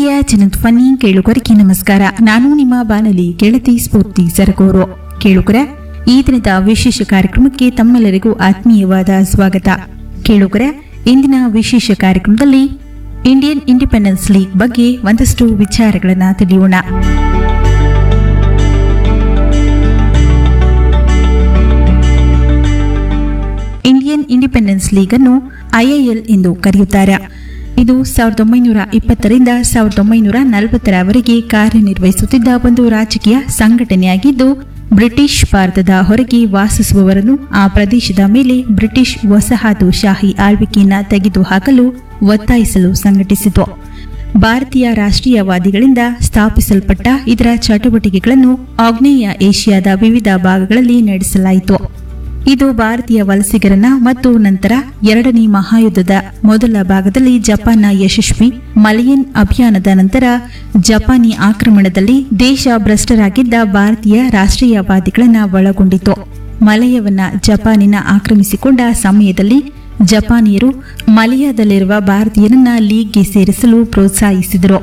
ಪ್ರೀತಿಯ ಜನಧ್ವನಿ ಕೇಳುಗರಿಗೆ ನಮಸ್ಕಾರ ನಾನು ನಿಮ್ಮ ಬಾನಲಿ ಗೆಳತಿ ಸ್ಫೂರ್ತಿ ಸರಗೂರು ಕೇಳುಗರ ಈ ದಿನದ ವಿಶೇಷ ಕಾರ್ಯಕ್ರಮಕ್ಕೆ ತಮ್ಮೆಲ್ಲರಿಗೂ ಆತ್ಮೀಯವಾದ ಸ್ವಾಗತ ಕೇಳುಗರ ಇಂದಿನ ವಿಶೇಷ ಕಾರ್ಯಕ್ರಮದಲ್ಲಿ ಇಂಡಿಯನ್ ಇಂಡಿಪೆಂಡೆನ್ಸ್ ಲೀಗ್ ಬಗ್ಗೆ ಒಂದಷ್ಟು ವಿಚಾರಗಳನ್ನು ತಿಳಿಯೋಣ ಇಂಡಿಯನ್ ಇಂಡಿಪೆಂಡೆನ್ಸ್ ಲೀಗ್ ಅನ್ನು ಐಐಎಲ್ ಎಂದು ಕರೆಯುತ್ತಾರೆ ಇದು ಸಾವಿರದ ಒಂಬೈನೂರ ಇಪ್ಪತ್ತರಿಂದ ಸಾವಿರದ ಒಂಬೈನೂರ ನಲವತ್ತರವರೆಗೆ ಕಾರ್ಯನಿರ್ವಹಿಸುತ್ತಿದ್ದ ಒಂದು ರಾಜಕೀಯ ಸಂಘಟನೆಯಾಗಿದ್ದು ಬ್ರಿಟಿಷ್ ಭಾರತದ ಹೊರಗೆ ವಾಸಿಸುವವರನ್ನು ಆ ಪ್ರದೇಶದ ಮೇಲೆ ಬ್ರಿಟಿಷ್ ವಸಾಹತುಶಾಹಿ ಆಳ್ವಿಕೆಯನ್ನ ತೆಗೆದುಹಾಕಲು ಒತ್ತಾಯಿಸಲು ಸಂಘಟಿಸಿತು ಭಾರತೀಯ ರಾಷ್ಟ್ರೀಯವಾದಿಗಳಿಂದ ಸ್ಥಾಪಿಸಲ್ಪಟ್ಟ ಇದರ ಚಟುವಟಿಕೆಗಳನ್ನು ಆಗ್ನೇಯ ಏಷ್ಯಾದ ವಿವಿಧ ಭಾಗಗಳಲ್ಲಿ ನಡೆಸಲಾಯಿತು ಇದು ಭಾರತೀಯ ವಲಸಿಗರನ್ನ ಮತ್ತು ನಂತರ ಎರಡನೇ ಮಹಾಯುದ್ಧದ ಮೊದಲ ಭಾಗದಲ್ಲಿ ಜಪಾನ್ನ ಯಶಸ್ವಿ ಮಲಯನ್ ಅಭಿಯಾನದ ನಂತರ ಜಪಾನಿ ಆಕ್ರಮಣದಲ್ಲಿ ದೇಶ ಭ್ರಷ್ಟರಾಗಿದ್ದ ಭಾರತೀಯ ರಾಷ್ಟ್ರೀಯವಾದಿಗಳನ್ನ ಒಳಗೊಂಡಿತು ಮಲಯವನ್ನ ಜಪಾನಿನ ಆಕ್ರಮಿಸಿಕೊಂಡ ಸಮಯದಲ್ಲಿ ಜಪಾನಿಯರು ಮಲಯದಲ್ಲಿರುವ ಭಾರತೀಯರನ್ನ ಲೀಗ್ಗೆ ಸೇರಿಸಲು ಪ್ರೋತ್ಸಾಹಿಸಿದರು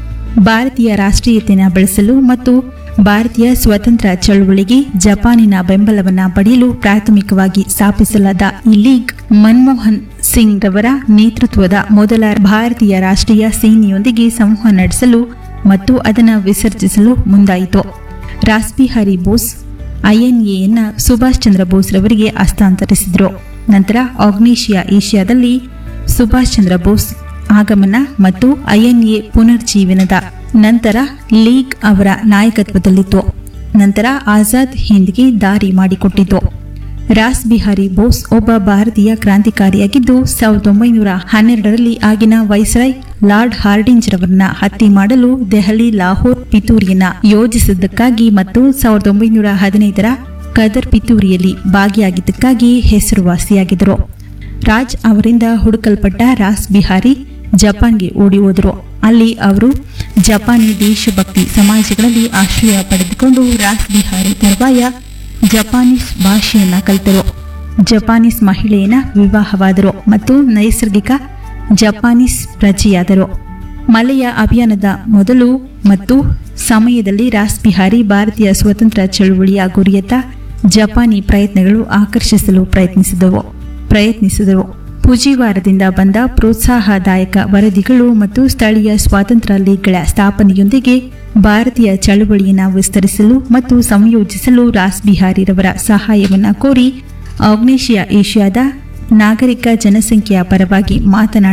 ಭಾರತೀಯ ರಾಷ್ಟ್ರೀಯತೆಯನ್ನು ಬೆಳೆಸಲು ಮತ್ತು ಭಾರತೀಯ ಸ್ವತಂತ್ರ ಚಳುವಳಿಗೆ ಜಪಾನಿನ ಬೆಂಬಲವನ್ನ ಪಡೆಯಲು ಪ್ರಾಥಮಿಕವಾಗಿ ಸ್ಥಾಪಿಸಲಾದ ಈ ಲೀಗ್ ಮನಮೋಹನ್ ಸಿಂಗ್ ರವರ ನೇತೃತ್ವದ ಮೊದಲ ಭಾರತೀಯ ರಾಷ್ಟ್ರೀಯ ಸೇನೆಯೊಂದಿಗೆ ಸಂವಹನ ನಡೆಸಲು ಮತ್ತು ಅದನ್ನು ವಿಸರ್ಜಿಸಲು ಮುಂದಾಯಿತು ರಾಸ್ಬಿಹಾರಿ ಬೋಸ್ ಐಎನ್ಎಯನ್ನ ಸುಭಾಷ್ ಚಂದ್ರ ಬೋಸ್ ರವರಿಗೆ ಹಸ್ತಾಂತರಿಸಿದರು ನಂತರ ಆಗ್ನೇಷಿಯಾ ಏಷ್ಯಾದಲ್ಲಿ ಸುಭಾಷ್ ಚಂದ್ರ ಬೋಸ್ ಆಗಮನ ಮತ್ತು ಐಎನ್ಎ ಪುನರ್ಜೀವನದ ನಂತರ ಲೀಗ್ ಅವರ ನಾಯಕತ್ವದಲ್ಲಿತ್ತು ನಂತರ ಆಜಾದ್ ಹಿಂದ್ಗೆ ದಾರಿ ಮಾಡಿಕೊಟ್ಟಿತು ರಾಸ್ ಬಿಹಾರಿ ಬೋಸ್ ಒಬ್ಬ ಭಾರತೀಯ ಕ್ರಾಂತಿಕಾರಿಯಾಗಿದ್ದು ಸಾವಿರದ ಒಂಬೈನೂರ ಹನ್ನೆರಡರಲ್ಲಿ ಆಗಿನ ವೈಸ್ರಾಯ್ ಲಾರ್ಡ್ ಹಾರ್ಡಿಂಜ್ ರವರನ್ನ ಹತ್ಯೆ ಮಾಡಲು ದೆಹಲಿ ಲಾಹೋರ್ ಪಿತೂರಿಯನ್ನ ಯೋಜಿಸಿದ್ದಕ್ಕಾಗಿ ಮತ್ತು ಸಾವಿರದ ಒಂಬೈನೂರ ಹದಿನೈದರ ಕದರ್ ಪಿತೂರಿಯಲ್ಲಿ ಭಾಗಿಯಾಗಿದ್ದಕ್ಕಾಗಿ ಹೆಸರುವಾಸಿಯಾಗಿದ್ದರು ರಾಜ್ ಅವರಿಂದ ಹುಡುಕಲ್ಪಟ್ಟ ರಾಸ್ ಬಿಹಾರಿ ಜಪಾನ್ಗೆ ಓಡಿ ಹೋದರು ಅಲ್ಲಿ ಅವರು ಜಪಾನಿ ದೇಶಭಕ್ತಿ ಸಮಾಜಗಳಲ್ಲಿ ಆಶ್ರಯ ಪಡೆದುಕೊಂಡು ರಾಸ್ ಬಿಹಾರಿ ತರುವಾಯ ಜಪಾನೀಸ್ ಭಾಷೆಯನ್ನ ಕಲಿತರು ಜಪಾನೀಸ್ ಮಹಿಳೆಯನ್ನ ವಿವಾಹವಾದರು ಮತ್ತು ನೈಸರ್ಗಿಕ ಜಪಾನೀಸ್ ಪ್ರಜೆಯಾದರು ಮಲೆಯ ಅಭಿಯಾನದ ಮೊದಲು ಮತ್ತು ಸಮಯದಲ್ಲಿ ರಾಸ್ ಬಿಹಾರಿ ಭಾರತೀಯ ಸ್ವತಂತ್ರ ಚಳುವಳಿಯ ಗುರಿಯತ್ತ ಜಪಾನಿ ಪ್ರಯತ್ನಗಳು ಆಕರ್ಷಿಸಲು ಪ್ರಯತ್ನಿಸಿದವು ಪ್ರಯತ್ನಿಸಿದರು ಪುಜಿವಾರದಿಂದ ಬಂದ ಪ್ರೋತ್ಸಾಹದಾಯಕ ವರದಿಗಳು ಮತ್ತು ಸ್ಥಳೀಯ ಸ್ವಾತಂತ್ರ್ಯ ಲೀಗ್ಗಳ ಸ್ಥಾಪನೆಯೊಂದಿಗೆ ಭಾರತೀಯ ಚಳುವಳಿಯನ್ನು ವಿಸ್ತರಿಸಲು ಮತ್ತು ಸಂಯೋಜಿಸಲು ರಾಸ್ ಬಿಹಾರಿರವರ ಸಹಾಯವನ್ನು ಕೋರಿ ಆಗ್ನೇಷಿಯಾ ಏಷ್ಯಾದ ನಾಗರಿಕ ಜನಸಂಖ್ಯೆಯ ಪರವಾಗಿ ಮಾತನಾಡ